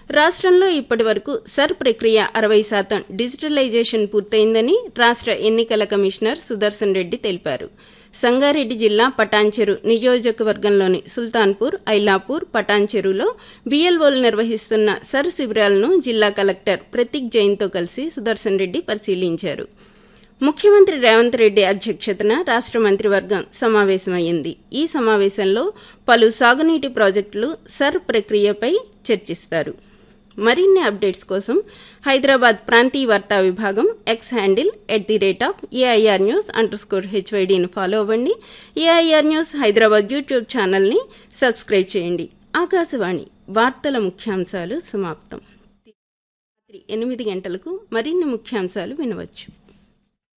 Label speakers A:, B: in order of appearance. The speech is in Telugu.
A: రాష్ట్రంలో ఇప్పటి వరకు సర్ ప్రక్రియ అరవై శాతం డిజిటలైజేషన్ పూర్తయిందని రాష్ట్ర ఎన్నికల కమిషనర్ సుదర్శన్ రెడ్డి తెలిపారు సంగారెడ్డి జిల్లా పటాన్చెరు నియోజకవర్గంలోని సుల్తాన్పూర్ ఐలాపూర్ పటాన్చెరులో బిఎల్ఓలు నిర్వహిస్తున్న సర్ శిబిరాలను జిల్లా కలెక్టర్ ప్రతీక్ జైన్తో కలిసి సుదర్శన్ రెడ్డి పరిశీలించారు ముఖ్యమంత్రి రేవంత్ రెడ్డి అధ్యక్షతన రాష్ట్ర మంత్రివర్గం సమావేశమైంది ఈ సమావేశంలో పలు సాగునీటి ప్రాజెక్టులు సర్ ప్రక్రియపై చర్చిస్తారు మరిన్ని అప్డేట్స్ కోసం హైదరాబాద్ ప్రాంతీయ వార్తా విభాగం X handle at the rate of AIR news underscore హెచ్వైడీని ఫాలో అవ్వండి ఏఐఆర్ న్యూస్ హైదరాబాద్ యూట్యూబ్ ఛానల్ని సబ్స్క్రైబ్ చేయండి ఆకాశవాణి వార్తల ముఖ్యాంశాలు సమాప్తం రాత్రి ఎనిమిది గంటలకు మరిన్ని ముఖ్యాంశాలు వినవచ్చు